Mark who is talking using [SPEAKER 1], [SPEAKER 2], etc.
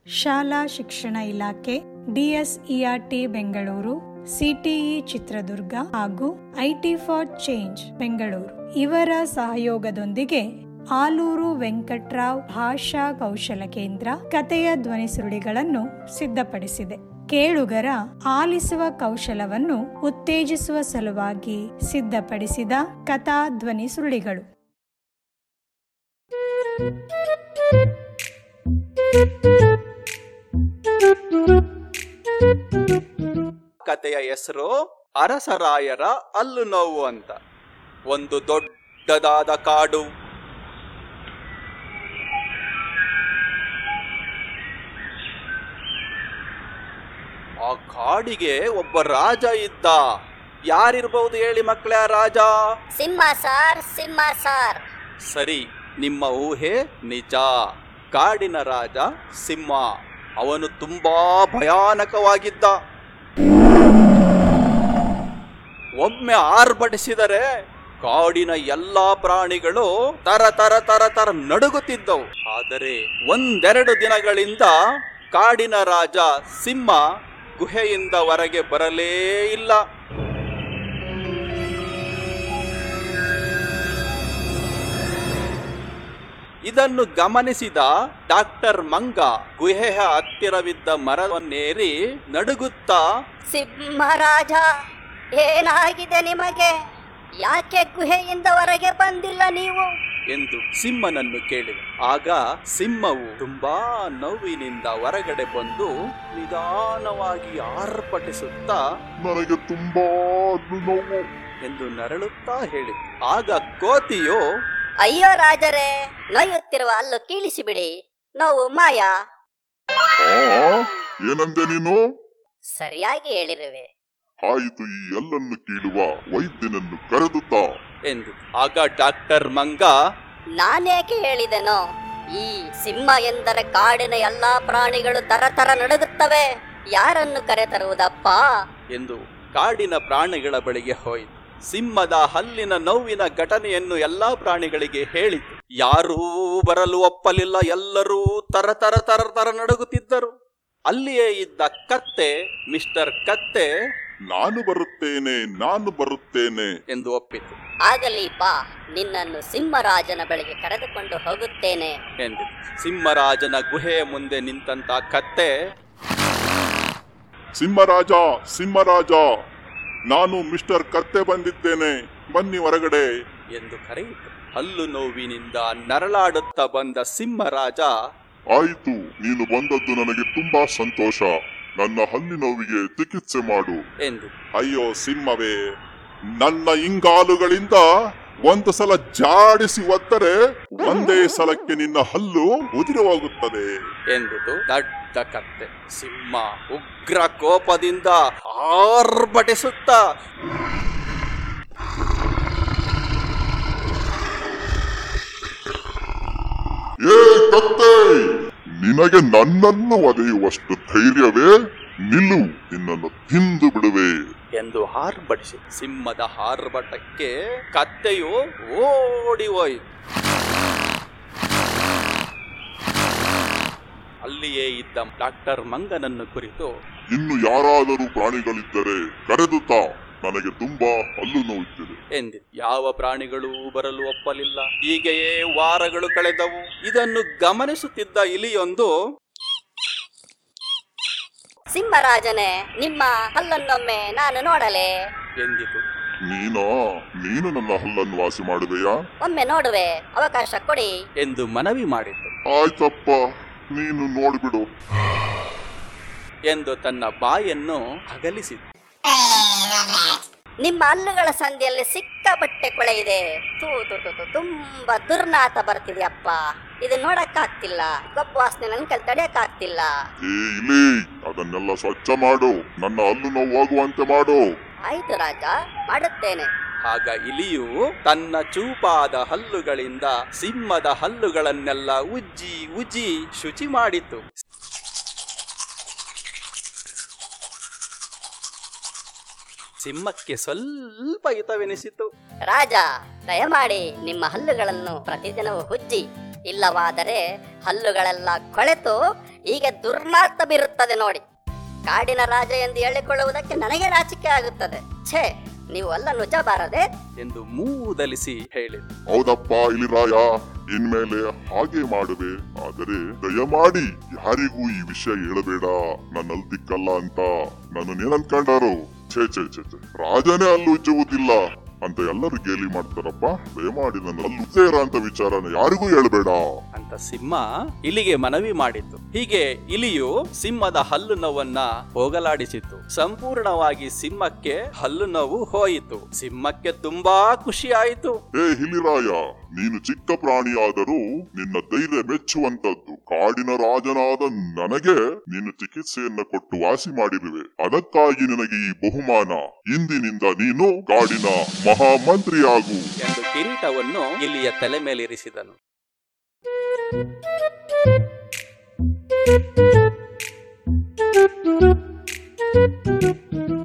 [SPEAKER 1] ಶಾಲಾ ಶಿಕ್ಷಣ ಇಲಾಖೆ ಡಿಎಸ್ಇಆರ್ಟಿ ಬೆಂಗಳೂರು ಸಿಟಿಇ ಚಿತ್ರದುರ್ಗ ಹಾಗೂ ಐಟಿ ಫಾರ್ ಚೇಂಜ್ ಬೆಂಗಳೂರು ಇವರ ಸಹಯೋಗದೊಂದಿಗೆ ಆಲೂರು ವೆಂಕಟ್ರಾವ್ ಭಾಷಾ ಕೌಶಲ ಕೇಂದ್ರ ಕಥೆಯ ಧ್ವನಿ ಸುರುಳಿಗಳನ್ನು ಸಿದ್ಧಪಡಿಸಿದೆ ಕೇಳುಗರ ಆಲಿಸುವ ಕೌಶಲವನ್ನು ಉತ್ತೇಜಿಸುವ ಸಲುವಾಗಿ ಸಿದ್ಧಪಡಿಸಿದ ಕಥಾ ಧ್ವನಿ ಸುರುಳಿಗಳು
[SPEAKER 2] ಕಥೆಯ ಹೆಸರು ಅರಸರಾಯರ ಅಲ್ಲು ನೋವು ಅಂತ ಒಂದು ದೊಡ್ಡದಾದ ಕಾಡು ಆ ಕಾಡಿಗೆ ಒಬ್ಬ ರಾಜ ಇದ್ದ ಯಾರಿರ್ಬಹುದು ಹೇಳಿ ಮಕ್ಕಳೇ ಆ ರಾಜ
[SPEAKER 3] ಸಿಂಹ ಸಾರ್ ಸಿಂಹ ಸಾರ್
[SPEAKER 2] ಸರಿ ನಿಮ್ಮ ಊಹೆ ನಿಜ ಕಾಡಿನ ರಾಜ ಸಿಂಹ ಅವನು ತುಂಬಾ ಭಯಾನಕವಾಗಿದ್ದ ಒಮ್ಮೆ ಆರ್ಭಟಿಸಿದರೆ ಕಾಡಿನ ಎಲ್ಲಾ ಪ್ರಾಣಿಗಳು ತರ ತರ ತರ ತರ ನಡುಗುತ್ತಿದ್ದವು ಆದರೆ ಒಂದೆರಡು ದಿನಗಳಿಂದ ಕಾಡಿನ ರಾಜ ಸಿಂಹ ಗುಹೆಯಿಂದ ಹೊರಗೆ ಬರಲೇ ಇಲ್ಲ ಇದನ್ನು ಗಮನಿಸಿದ ಡಾಕ್ಟರ್ ಮಂಗ ಗುಹೆಯ ಹತ್ತಿರವಿದ್ದ ಮರವನ್ನೇರಿ ನಡುಗುತ್ತಾ
[SPEAKER 3] ಸಿಂಹರಾಜ ಏನಾಗಿದೆ ನಿಮಗೆ ಯಾಕೆ ಗುಹೆಯಿಂದ ಹೊರಗೆ ಬಂದಿಲ್ಲ ನೀವು
[SPEAKER 2] ಎಂದು ಸಿಂಹನನ್ನು ಕೇಳಿದ ಆಗ ಸಿಂಹವು ತುಂಬಾ ನೋವಿನಿಂದ ಹೊರಗಡೆ ಬಂದು ನಿಧಾನವಾಗಿ ಆರ್ಭಟಿಸುತ್ತಾ
[SPEAKER 4] ನನಗೆ ತುಂಬಾ ಹಲ್ಲು ನೋವು
[SPEAKER 2] ಎಂದು ನರಳುತ್ತಾ ಹೇಳಿತು ಆಗ ಕೋತಿಯು
[SPEAKER 3] ಅಯ್ಯೋ ರಾಜರೇ ನೋಯುತ್ತಿರುವ ಅಲ್ಲು ಕೀಳಿಸಿಬಿಡಿ ನೋವು ಮಾಯ
[SPEAKER 4] ಆ ಏನಂದೆ ನೀನು
[SPEAKER 3] ಸರಿಯಾಗಿ ಹೇಳಿರುವೆ
[SPEAKER 4] ಆಯಿತು ಈ ಎಲ್ಲನ್ನು ಕೀಳುವ ವೈದ್ಯನನ್ನು ಕರೆದುತ್ತಾ
[SPEAKER 2] ಎಂದು ಆಗ ಡಾಕ್ಟರ್ ಮಂಗ
[SPEAKER 3] ನಾನೇಕೆ ಹೇಳಿದೆನೋ ಈ ಸಿಂಹ ಎಂದರೆ ಕಾಡಿನ ಎಲ್ಲಾ ಪ್ರಾಣಿಗಳು ತರ ತರ ನಡುಗುತ್ತವೆ ಯಾರನ್ನು ಕರೆತರುವುದಪ್ಪ
[SPEAKER 2] ಎಂದು ಕಾಡಿನ ಪ್ರಾಣಿಗಳ ಬಳಿಗೆ ಹೋಯಿತು ಸಿಂಹದ ಹಲ್ಲಿನ ನೋವಿನ ಘಟನೆಯನ್ನು ಎಲ್ಲಾ ಪ್ರಾಣಿಗಳಿಗೆ ಹೇಳಿತು ಯಾರೂ ಬರಲು ಒಪ್ಪಲಿಲ್ಲ ಎಲ್ಲರೂ ತರ ತರ ತರ ತರ ನಡುಗುತ್ತಿದ್ದರು ಅಲ್ಲಿಯೇ ಇದ್ದ ಕತ್ತೆ ಮಿಸ್ಟರ್ ಕತ್ತೆ
[SPEAKER 4] ನಾನು ಬರುತ್ತೇನೆ ನಾನು ಬರುತ್ತೇನೆ
[SPEAKER 2] ಎಂದು ಒಪ್ಪಿತು
[SPEAKER 3] ಆಗಲಿ ಬಾ ನಿನ್ನನ್ನು ಸಿಂಹರಾಜನ ಬಳಿಗೆ ಕರೆದುಕೊಂಡು ಹೋಗುತ್ತೇನೆ
[SPEAKER 2] ಎಂದಿತು ಸಿಂಹರಾಜನ ಗುಹೆಯ ಮುಂದೆ ನಿಂತಂತ ಕತ್ತೆ
[SPEAKER 4] ಸಿಂಹರಾಜ ಸಿಂಹರಾಜ ನಾನು ಮಿಸ್ಟರ್ ಕತ್ತೆ ಬಂದಿದ್ದೇನೆ ಬನ್ನಿ ಹೊರಗಡೆ
[SPEAKER 2] ಎಂದು ಕರೆಯಿತು ಹಲ್ಲು ನೋವಿನಿಂದ ನರಳಾಡುತ್ತಾ ಬಂದ ಸಿಂಹರಾಜ
[SPEAKER 4] ಆಯಿತು ನೀನು ಬಂದದ್ದು ನನಗೆ ತುಂಬಾ ಸಂತೋಷ ನನ್ನ ಹಲ್ಲಿ ನೋವಿಗೆ ಚಿಕಿತ್ಸೆ ಮಾಡು
[SPEAKER 2] ಎಂದು
[SPEAKER 4] ಅಯ್ಯೋ ಸಿಂಹವೇ ನನ್ನ ಇಂಗಾಲುಗಳಿಂದ ಒಂದು ಸಲ ಜಾಡಿಸಿ ಒತ್ತರೆ ಒಂದೇ ಸಲಕ್ಕೆ ನಿನ್ನ ಹಲ್ಲು ಉದಿರಿ ಹೋಗುತ್ತದೆ
[SPEAKER 2] ಎಂದಿತು ದಡ್ಡ ಕತ್ತೆ ಸಿಂಹ ಉಗ್ರ ಕೋಪದಿಂದ ಆರ್ಭಟಿಸುತ್ತಾ
[SPEAKER 4] ಏ ಕತ್ತೆ ನಿನಗೆ ನನ್ನನ್ನು ಒದೆಯುವಷ್ಟು ಧೈರ್ಯವೇ ನಿಲ್ಲು ನಿನ್ನನ್ನು ತಿಂದು ಬಿಡುವೆ
[SPEAKER 2] ಎಂದು ಆರ್ಭಟಿಸಿ ಸಿಂಹದ ಆರ್ಭಟಕ್ಕೆ ಕತ್ತೆಯು ಓಡಿ ಹೋಯಿತು ಅಲ್ಲಿಯೇ ಇದ್ದ ಡಾಕ್ಟರ್ ಮಂಗನನ್ನು ಕುರಿತು
[SPEAKER 4] ಇನ್ನು ಯಾರಾದರೂ ಪ್ರಾಣಿಗಳಿದ್ದರೆ ಕರೆದುತ್ತಾ ನನಗೆ ತುಂಬಾ ಹಲ್ಲು ನೋಯುತ್ತಿದೆ
[SPEAKER 2] ಎಂದಿತು ಯಾವ ಪ್ರಾಣಿಗಳು ಬರಲು ಒಪ್ಪಲಿಲ್ಲ ಹೀಗೆಯೇ ವಾರಗಳು ಕಳೆದವು ಇದನ್ನು ಗಮನಿಸುತ್ತಿದ್ದ ಇಲಿಯೊಂದು
[SPEAKER 3] ಸಿಂಹರಾಜನೇ ನಿಮ್ಮ ಹಲ್ಲನ್ನೊಮ್ಮೆ ನಾನು ನೋಡಲೆ
[SPEAKER 4] ನೀನಾ ನೀನು ನನ್ನ ಹಲ್ಲನ್ನು ವಾಸಿ ಮಾಡುವೆಯಾ
[SPEAKER 3] ಒಮ್ಮೆ ನೋಡುವೆ ಅವಕಾಶ ಕೊಡಿ
[SPEAKER 2] ಎಂದು ಮನವಿ ಮಾಡಿತು
[SPEAKER 4] ಆಯ್ತಪ್ಪ ನೀನು ನೋಡ್ಬಿಡು
[SPEAKER 2] ಎಂದು ತನ್ನ ಬಾಯನ್ನು ಅಗಲಿಸಿತು
[SPEAKER 3] ನಿಮ್ಮ ಹಲ್ಲುಗಳ ಸಂಧಿಯಲ್ಲಿ ಸಿಕ್ಕಾಪಟ್ಟೆ ಕೊಳೆ ಇದೆ ತೂ ತು ತು ತು, ತುಂಬಾ ದುರ್ನಾತ ಬರ್ತಿದೆಯಪ್ಪ ಇದು ನೋಡಕ್ಕಾಗ್ತಿಲ್ಲ ಗೊಬ್ಬ ವಾಸನೆ ನನ್ ಕಲ್ ತಡೆಯಕ್ಕಾಗ್ತಿಲ್ಲ
[SPEAKER 4] ಏ ಇಲಿ ಅದನ್ನೆಲ್ಲ ಸ್ವಚ್ಛ ಮಾಡು ನನ್ನ ಹಲ್ಲು ನೋವಾಗುವಂತೆ ಮಾಡು
[SPEAKER 3] ಆಯ್ತು ರಾಜ ಮಾಡುತ್ತೇನೆ
[SPEAKER 2] ಆಗ ಇಲಿಯು ತನ್ನ ಚೂಪಾದ ಹಲ್ಲುಗಳಿಂದ ಸಿಂಹದ ಹಲ್ಲುಗಳನ್ನೆಲ್ಲ ಉಜ್ಜಿ ಉಜ್ಜಿ ಶುಚಿ ಮಾಡಿತು ಸಿಂಹಕ್ಕೆ ಸ್ವಲ್ಪ ಹಿತವೆನಿಸಿತು
[SPEAKER 3] ರಾಜ ದಯಮಾಡಿ ನಿಮ್ಮ ಹಲ್ಲುಗಳನ್ನು ಪ್ರತಿದಿನವೂ ಉಜ್ಜಿ ಇಲ್ಲವಾದರೆ ಹಲ್ಲುಗಳೆಲ್ಲ ಕೊಳೆತು ಹೀಗೆ ದುರ್ಮಾರ್ಥ ಬೀರುತ್ತದೆ ನೋಡಿ ಕಾಡಿನ ರಾಜ ಎಂದು ಹೇಳಿಕೊಳ್ಳುವುದಕ್ಕೆ ನನಗೆ ನಾಚಿಕೆ ಆಗುತ್ತದೆ ಛೇ ನೀವು ಅಲ್ಲ ನುಜಬಾರದೆ
[SPEAKER 2] ಎಂದು ಮೂದಲಿಸಿ ಹೇಳಿದ
[SPEAKER 4] ಹೌದಪ್ಪ ಇಲಿರಾಯ ಇನ್ಮೇಲೆ ಹಾಗೆ ಮಾಡುವೆ ಆದರೆ ದಯಮಾಡಿ ಯಾರಿಗೂ ಈ ವಿಷಯ ಹೇಳಬೇಡ ನನ್ನ ದಿಕ್ಕಲ್ಲ ಅಂತ ನನ್ನ ಏನನ್ಕೊಂಡಾರು ಛೇ ಛೇ ಛೇ ಛೇ ರಾಜನೇ ಅಲ್ಲು ಉಜ್ಜುವುದಿಲ್ಲ ಅಂತ ಎಲ್ಲರೂ ಗೇಲಿ ಮಾಡ್ತಾರಪ್ಪ ದಯಮಾಡಿ ನನ್ನ ಅಲ್ಲು ಸೇರ ಅಂತ ವಿಚಾರನ ಯಾರಿಗೂ ಹೇಳಬೇಡ
[SPEAKER 2] ಅಂತ ಸಿಂಹ ಇಲಿಗೆ ಮನವಿ ಮಾಡಿತು ಹೀಗೆ ಇಲಿಯು ಸಿಂಹದ ಹಲ್ಲು ನೋವನ್ನ ಹೋಗಲಾಡಿಸಿತು ಸಂಪೂರ್ಣವಾಗಿ ಸಿಂಹಕ್ಕೆ ಹಲ್ಲು ನೋವು ಹೋಯಿತು ಸಿಂಹಕ್ಕೆ ತುಂಬಾ ಖುಷಿ ಆಯಿತು
[SPEAKER 4] ಹೇ ಹಿಲಿರಾಯ ನೀನು ಚಿಕ್ಕ ಪ್ರಾಣಿಯಾದರೂ ನಿನ್ನ ಧೈರ್ಯ ಮೆಚ್ಚುವಂತದ್ದು ಕಾಡಿನ ರಾಜನಾದ ನನಗೆ ನೀನು ಚಿಕಿತ್ಸೆಯನ್ನ ಕೊಟ್ಟು ವಾಸಿ ಮಾಡಿರುವೆ ಅದಕ್ಕಾಗಿ ನಿನಗೆ ಈ ಬಹುಮಾನ ಇಂದಿನಿಂದ ನೀನು ಕಾಡಿನ ಮಹಾಮಂತ್ರಿಯಾಗು
[SPEAKER 2] ಎಂದು ಕಿರೀಟವನ್ನು ಇಲಿಯ ತಲೆ ಮೇಲಿರಿಸಿದನು
[SPEAKER 1] Thank you.